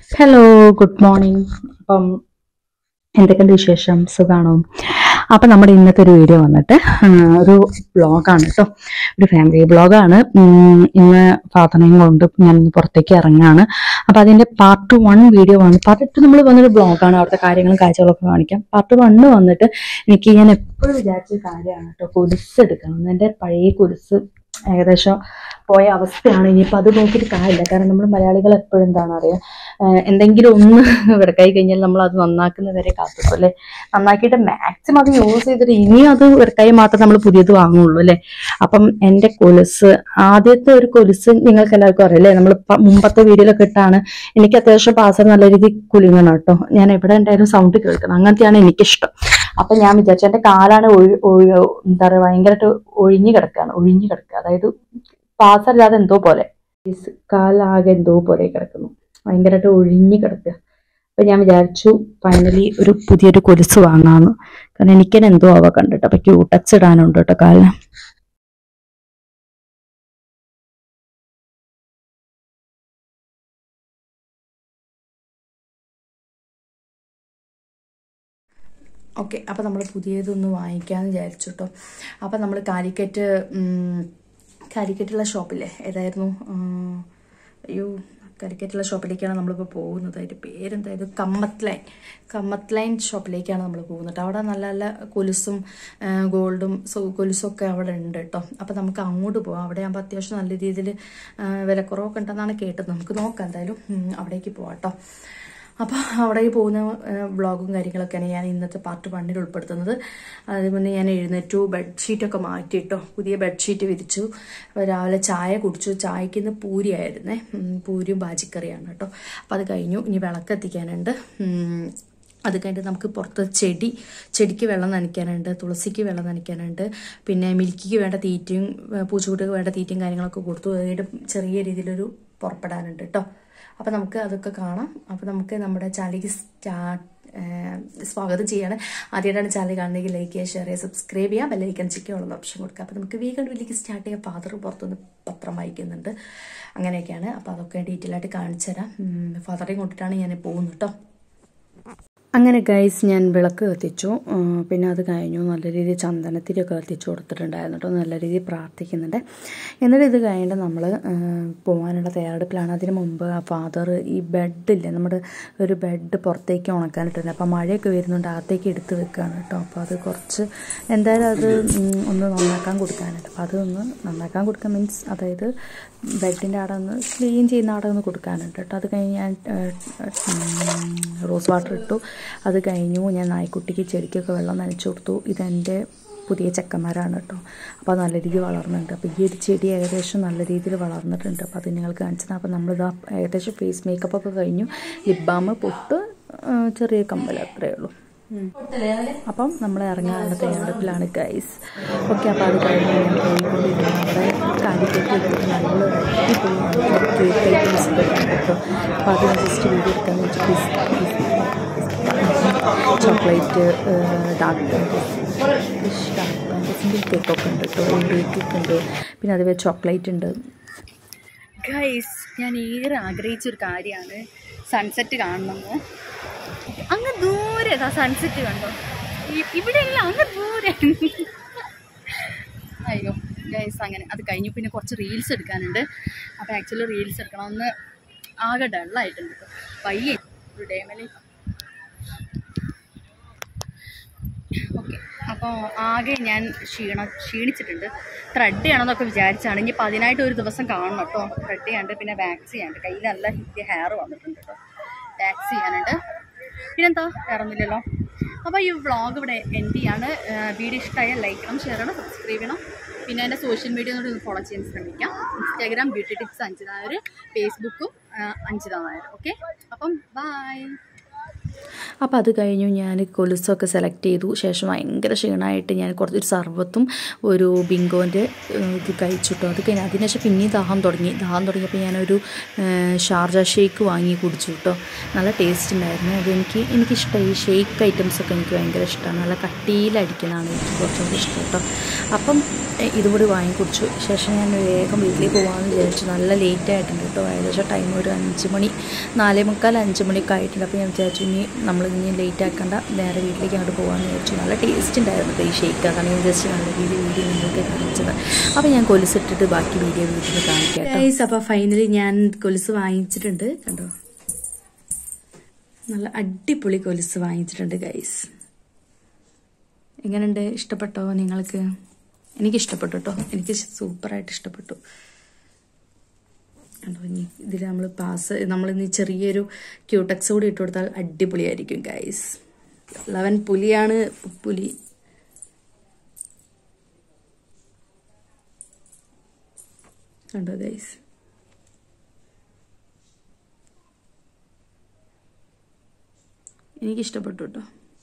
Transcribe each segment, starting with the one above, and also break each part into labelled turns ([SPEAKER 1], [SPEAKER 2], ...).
[SPEAKER 1] Hello good morning അപ്പം എന്തൊക്കെയുണ്ട് വിശേഷം സുഖാണോ അപ്പം നമ്മുടെ ഇന്നത്തെ ഒരു വീഡിയോ വന്നിട്ട് ആ, ഒരു ബ്ലോഗാണ് കേട്ടോ ഒരു ഫാമിലി ബ്ലോഗാണ് ഇന്ന് ഫാദറിനെയും കൊണ്ട് ഞാൻ ഇന്ന് പുറത്തേക്ക് ഇറങ്ങാണ് അപ്പം അതിൻ്റെ പാർട്ട് വൺ വീഡിയോ വന്നു പാർട്ട് ടു നമ്മൾ വന്നൊരു ബ്ലോഗാണ് അവിടുത്തെ കാര്യങ്ങളും കാഴ്ചകളൊക്കെ കാണിക്കാം പാർട്ട് വണ്ണ് വന്നിട്ട് എനിക്ക് ഞാൻ എപ്പോഴും വിചാരിച്ച കാര്യമാണ് കേട്ടോ കൊലുസ് എടുക്കണം എൻ്റെ പഴയ കൊലുസ് ഏകദേശം പോയ അവസ്ഥയാണ് ഇനിയിപ്പോൾ അത് നോക്കിയിട്ട് കാര്യമില്ല കാരണം നമ്മൾ മലയാളികൾ എപ്പോഴും എന്താണ് അറിയുക ഏഹ് എന്തെങ്കിലും ഒന്ന് വെറുക്കായി കഴിഞ്ഞാൽ നമ്മൾ അത് നന്നാക്കുന്നവരെ കാത്തിക്കും അല്ലേ നന്നാക്കിയിട്ട് മാക്സിമം അത് യൂസ് ചെയ്തിട്ട് ഇനിയും അത് വെറുക്കായി മാത്രം നമ്മൾ പുതിയത് വാങ്ങുള്ളൂ അല്ലേ അപ്പം എൻ്റെ കൊലുസ് ആദ്യത്തെ ഒരു കൊലുസ് നിങ്ങൾക്ക് എല്ലാവർക്കും അറിയാം അല്ലേ നമ്മൾ മുമ്പത്തെ വീഡിയോയിലൊക്കെ ഇട്ടാണ് എനിക്ക് അത്യാവശ്യം പാസർ നല്ല രീതിയിൽ കുലുങ്ങണം കേട്ടോ ഞാൻ എവിടെ ഉണ്ടായാലും സൗണ്ട് കേൾക്കണം അങ്ങനത്തെയാണ് എനിക്കിഷ്ടം അപ്പൊ ഞാൻ വിചാരിച്ചു എൻ്റെ കാലാണ് ഒഴി ഒഴി എന്താ പറയുക ഭയങ്കരമായിട്ട് ഒഴിഞ്ഞു കിടക്കുകയാണ് ഒഴിഞ്ഞു കിടക്കുക അതായത് പാസല്ലാതെ എന്തോ പോലെ Is കാലാകെ എന്തോ പോലെ കിടക്കുന്നു ഭയങ്കരമായിട്ട് ഒഴിഞ്ഞു കിടക്കുക അപ്പൊ ഞാൻ വിചാരിച്ചു ഫൈനലി ഒരു പുതിയൊരു കൊലുസ് വാങ്ങാന്ന് കാരണം എനിക്കെന്നെ എന്തോ ആവാ കണ്ടിട്ട് അപ്പൊ ക്യൂട്ടക്സ് ഇടാനുണ്ട് കേട്ടോ കാലിന് ഓക്കെ അപ്പോൾ നമ്മൾ പുതിയതൊന്ന് വാങ്ങിക്കാമെന്ന് വിചാരിച്ചു കേട്ടോ അപ്പോൾ നമ്മൾ കാലിക്കറ്റ് ഉം, കാലിക്കറ്റുള്ള ഷോപ്പില്ലേ ഏതായിരുന്നു ആ, അയ്യോ കാലിക്കറ്റുള്ള ഷോപ്പിലേക്കാണ് നമ്മളിപ്പോൾ പോകുന്നത് അതിൻ്റെ പേരെന്തായത് കമ്മത്ത് ലൈൻ കമ്മത്ത് ലൈൻ ഷോപ്പിലേക്കാണ് നമ്മൾ പോകുന്നത് അവിടെ നല്ല നല്ല കൊലുസും ആ, ഗോൾഡും സോ കൊലുസും ഒക്കെ അവിടെ ഉണ്ട് കേട്ടോ അപ്പോൾ നമുക്ക് അങ്ങോട്ട് പോകാം അവിടെ ആകുമ്പോൾ അത്യാവശ്യം നല്ല രീതിയിൽ വിലക്കുറവൊക്കെ ഉണ്ടെന്നാണ് കേട്ടത് നമുക്ക് നോക്കാം എന്തായാലും ഉം, അവിടേക്ക് പോവാം കേട്ടോ അപ്പോൾ അവിടെ പോകുന്ന വ്ളോഗും കാര്യങ്ങളൊക്കെയാണ് ഞാൻ ഇന്നത്തെ പാർട്ട് വണ്ണിൽ ഉൾപ്പെടുത്തുന്നത് അതിന് മുന്നേ ഞാൻ എഴുന്നേറ്റു ബെഡ്ഷീറ്റൊക്കെ മാറ്റിയിട്ടോ പുതിയ ബെഡ്ഷീറ്റ് വിരിച്ചു അപ്പോൾ രാവിലെ ചായ കുടിച്ചു ചായക്ക് ഇന്ന് പൂരിയായിരുന്നേ ഉം, പൂരിയും ബാജിക്കറിയാണ് കേട്ടോ അപ്പോൾ അത് കഴിഞ്ഞു ഇനി വിളക്ക് എത്തിക്കാനുണ്ട് ഉം, അത് കഴിഞ്ഞിട്ട് നമുക്ക് പുറത്ത് ചെടി ചെടിക്ക് വെള്ളം നനയ്ക്കാനുണ്ട് തുളസിക്ക് വെള്ളം നനയ്ക്കാനുണ്ട് പിന്നെ മിൽക്കിക്ക് വേണ്ട തീറ്റയും ഏഹ് പൂച്ചക്കുട്ടിക്ക് വേണ്ട തീറ്റയും കാര്യങ്ങളൊക്കെ കൊടുത്തു അത് കഴിഞ്ഞിട്ട് ചെറിയ രീതിയിലൊരു പുറപ്പെടാനുണ്ട് കേട്ടോ അപ്പോൾ നമുക്ക് അതൊക്കെ കാണാം അപ്പോൾ നമുക്ക് നമ്മുടെ ചാനലിലേക്ക് സ്റ്റാർട്ട് സ്വാഗതം ചെയ്യാണ് ആദ്യമായിട്ടാണ് ചാനൽ കാണുന്നെങ്കിൽ ലൈക്ക് ചെയ്യുക ഷെയർ ചെയ്യുക സബ്സ്ക്രൈബ് ചെയ്യുക ബെല്ലൈക്കൻ ചിക്കുള്ള ഓപ്ഷൻ കൊടുക്കുക അപ്പോൾ നമുക്ക് വീക്കെൻഡ് വീട്ടിലേക്ക് സ്റ്റാർട്ട് ചെയ്യാം ഫാദർ പുറത്തുനിന്ന് പത്രം വായിക്കുന്നുണ്ട് അങ്ങനെയൊക്കെയാണ് അപ്പോൾ അതൊക്കെ ഡീറ്റെയിൽ ആയിട്ട് കാണിച്ചു തരാം ഫാദറേയും കൊണ്ടിട്ടാണ് ഞാൻ പോകുന്നത് കേട്ടോ അങ്ങനെ ഗൈസ് ഞാൻ വിളക്ക് കത്തിച്ചു ആ, പിന്നെ അത് കഴിഞ്ഞു നല്ല രീതിയിൽ ചന്ദനത്തിരിയൊക്കെ കത്തിച്ചു കൊടുത്തിട്ടുണ്ടായിരുന്നു കേട്ടോ നല്ല രീതിയിൽ പ്രാർത്ഥിക്കുന്നുണ്ട് എന്നിട്ട് ഇത് കഴിഞ്ഞിട്ട് നമ്മൾ പോകാനുള്ള തയ്യാറെടുപ്പിലാണ് അതിന് മുമ്പ് ആ ഫാദർ ഈ ബെഡില്ലേ നമ്മുടെ ഒരു ബെഡ് പുറത്തേക്ക് ഉണക്കാനിട്ടുണ്ട് അപ്പോൾ മഴയൊക്കെ വരുന്നുണ്ട് അകത്തേക്ക് എടുത്ത് വെക്കുകയാണ് കേട്ടോ അപ്പോൾ അത് കുറച്ച് എന്തായാലും അത് ഉം, ഒന്ന് നന്നാക്കാൻ കൊടുക്കാനുണ്ട് അപ്പോൾ അതൊന്ന് നന്നാക്കാൻ കൊടുക്കാൻ മീൻസ് അതായത് ബെഡിൻ്റെ അവിടെ ഒന്ന് ക്ലീൻ ചെയ്യുന്ന അവിടെ ഒന്ന് കൊടുക്കാനുണ്ട് കേട്ടോ അത് കഴിഞ്ഞ് ഞാൻ ഉം, റോസ് വാട്ടർ ഇട്ടു അത് കഴിഞ്ഞു ഞാൻ നായ്ക്കുട്ടിക്ക് ചെടിക്കൊക്കെ വെള്ളം നനച്ചു കൊടുത്തു ഇതെൻ്റെ പുതിയ ചെക്കന്മാരാണ് കേട്ടോ അപ്പോൾ അത് നല്ല രീതിയിൽ വളർന്നിട്ടുണ്ട് അപ്പോൾ ഈ ഒരു ചെടി ഏകദേശം നല്ല രീതിയിൽ വളർന്നിട്ടുണ്ട് അപ്പോൾ അത് നിങ്ങൾക്ക് കാണിച്ചത് അപ്പോൾ നമ്മളിതാ ഏകദേശം ഫേസ് മേക്കപ്പ് ഒക്കെ കഴിഞ്ഞു ലിപ് ബാം പൊട്ട് ആ, ചെറിയ കമ്മൽ അത്രയേ ഉള്ളൂ ഉം. അപ്പം നമ്മൾ ഇറങ്ങാനുള്ള തയ്യാറെടുപ്പിലാണ് ഗൈസ് ഓക്കെ അപ്പോൾ അത് കഴിഞ്ഞ് ഞാൻ പോയിക്കൊണ്ടിരുന്നു അവിടെ കാലിക്കറ്റ് എത്തിയിട്ട് നമ്മൾ അടിപൊളി കേക്ക് ഐറ്റംസ് ഒക്കെ ഉണ്ട് കേട്ടോ അപ്പോൾ അത് ഞാൻ ജസ്റ്റ് വീഡിയോ എടുക്കാമെന്ന് വെച്ചാൽ ചോക്ലേറ്റ് ഡാർക്ക് ഫിഷ് ഡാർക്ക് ഫാൻറ്റസിൻ്റെ കേക്കൊക്കെ ഉണ്ട് കേട്ടോ കേക്ക് ഉണ്ട് പിന്നെ അതുപോലെ ചോക്ലേറ്റ് ഉണ്ട്
[SPEAKER 2] ഗൈസ് ഞാൻ ഏറെ ആഗ്രഹിച്ചൊരു കാര്യമാണ് സൺസെറ്റ് കാണണമെന്ന് അങ്ങ് ദൂരെ ഏതാ സൺസെറ്റ് കണ്ടോ ഈ- ഇവിടെയല്ല അങ്ങ് ദൂരെ അയ്യോ ഗൈസ് അങ്ങനെ അത് കഴിഞ്ഞു പിന്നെ കുറച്ച് റീൽസ് എടുക്കാനുണ്ട് അപ്പോൾ ആക്ച്വലി റീൽസ് എടുക്കണമെന്ന് ആകെ ഡള്ളായിട്ടുണ്ട് കേട്ടോ പയ്യെ ഒരു ഡേമലി ഓക്കെ അപ്പോൾ ആകെ ഞാൻ ക്ഷീണ ക്ഷീണിച്ചിട്ടുണ്ട് ത്രെഡ് ചെയ്യണമെന്നൊക്കെ വിചാരിച്ചാണ് ഇനി അതിനായിട്ട് ഒരു ദിവസം കാണണം കേട്ടോ ത്രെഡ് ചെയ്യാണ്ട് പിന്നെ വാക്സ് ചെയ്യാണ്ട് കയ്യിൽ നല്ല ഹിറ്റ് ഹെയർ വന്നിട്ടുണ്ട് കേട്ടോ വാക്സ് ചെയ്യാനുണ്ട് പിന്നെന്താ വേറെ ഒന്നുമില്ലല്ലോ അപ്പോൾ ഈ വ്ളോഗ് ഇവിടെ എൻഡ് ചെയ്യാണ് വീഡിയോ ഇഷ്ടമായാൽ ലൈക്ക് ചെയ്യണം ഷെയർ ചെയ്യണം സബ്സ്ക്രൈബ് ചെയ്യണം പിന്നെ എൻ്റെ സോഷ്യൽ മീഡിയ കൂടി ഒന്ന് ഫോളോ ചെയ്യാൻ ശ്രമിക്കാം Instagram beauty tips Anjitha Nair ഫേസ്ബുക്കും അഞ്ചിത നായർ ഓക്കെ അപ്പം ബൈ
[SPEAKER 1] അപ്പോൾ അത് കഴിഞ്ഞു ഞാൻ കൊലുസൊക്കെ സെലക്ട് ചെയ്തു ശേഷം ഭയങ്കര ക്ഷീണമായിട്ട് ഞാൻ കുറച്ചൊരു സർബത്തും ഒരു ബിങ്കോൻ്റെ ഇത് കഴിച്ചിട്ടോ അത് കഴിഞ്ഞ് അതിനുശേഷം പിന്നെയും ദാഹം തുടങ്ങി ദാഹം തുടങ്ങിയപ്പോൾ ഞാനൊരു ഏഹ്, ഷാർജ ഷേക്ക് വാങ്ങി കുടിച്ചു കേട്ടോ നല്ല ടേസ്റ്റ് ഉണ്ടായിരുന്നു അത് എനിക്ക് എനിക്കിഷ്ടമായി ഈ ഷേക്ക് ഐറ്റംസ് ഒക്കെ എനിക്ക് ഭയങ്കര ഇഷ്ടമാണ് നല്ല കട്ടിയിലടിക്കുന്നതാണ് എനിക്ക് കുറച്ചുകൂടി ഇഷ്ടം കേട്ടോ അപ്പം ഏഹ്, ഇതുകൂടി വാങ്ങി കുടിച്ചു ശേഷം ഞാൻ വേഗം വീട്ടിലേക്ക് പോകാമെന്ന് വിചാരിച്ചു നല്ല ലേറ്റ് ആയിട്ടുണ്ട് കേട്ടോ ഏകദേശം ടൈം ഒരു അഞ്ച് മണി നാലേ മുക്കാൽ അഞ്ച് മണിയൊക്കെ ആയിട്ടുണ്ട് അപ്പോൾ ഞാൻ വിചാരിച്ചു ഇനി നമ്മൾ ഇനി ലേറ്റ് ആക്കണ്ട നേരെ വീട്ടിലേക്ക് അങ്ങോട്ട് പോകാമെന്ന് വിചാരിച്ചു നല്ല ടേസ്റ്റ് ഉണ്ടായിരുന്നു കേട്ടോ ഈ ഷേക്ക് അതാണ് ഞാൻ ജസ്റ്റ് നല്ല രീതിയിൽ വീഡിയോ നിങ്ങൾക്ക് കാണിച്ചത് അപ്പോൾ ഞാൻ കൊലുസിട്ടിട്ട് ബാക്കി വീഡിയോ വീട്ടിൽ കാണിക്കാം ഗൈസ് അപ്പോൾ ഫൈനലി ഞാൻ കൊലുസ് വാങ്ങിച്ചിട്ടുണ്ട് കണ്ടോ നല്ല അടിപൊളി കൊലുസ് വാങ്ങിച്ചിട്ടുണ്ട് ഗൈസ് എങ്ങനെയുണ്ട് ഇഷ്ടപ്പെട്ടോ നിങ്ങൾക്ക് എനിക്ക് ഇഷ്ടപ്പെട്ടു കേട്ടോ എനിക്ക് സൂപ്പറായിട്ട് ഇഷ്ടപ്പെട്ടു കണ്ടോ ഇനി ഇതിൽ നമ്മൾ പാസ് നമ്മളിന്ന് ചെറിയൊരു ക്യൂട്ടക്സ് കൂടി ഇട്ട് കൊടുത്താൽ അടിപൊളിയായിരിക്കും ഗൈസ് ലവൻ പുലിയാണ് പുലി കണ്ടോ ഗൈസ് എനിക്ക് ഇഷ്ടപ്പെട്ടു കേട്ടോ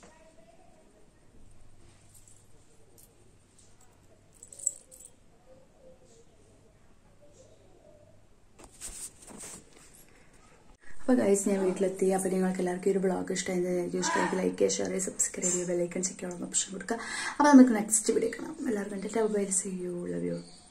[SPEAKER 1] അപ്പോൾ ഗൈസ് ഞാൻ വീട്ടിലെത്തി അപ്പോൾ നിങ്ങൾക്ക് എല്ലാവർക്കും ഈ ഒരു ബ്ലോഗ് ഇഷ്ടമായത് ഇഷ്ടമായിട്ട് ലൈക്ക് ചെയ്യുക ഷെയർ ചെയ്യുക സബ്സ്ക്രൈബ് ചെയ്യുക ബെല്ലൈക്കൺ ചെക്ക് ചെയ്യാനുള്ള ഓപ്ഷൻ കൊടുക്കുക അപ്പോൾ നമുക്ക് നെക്സ്റ്റ് വീഡിയോ കാണാം എല്ലാവർക്കും എൻ്റെ love bye see you love U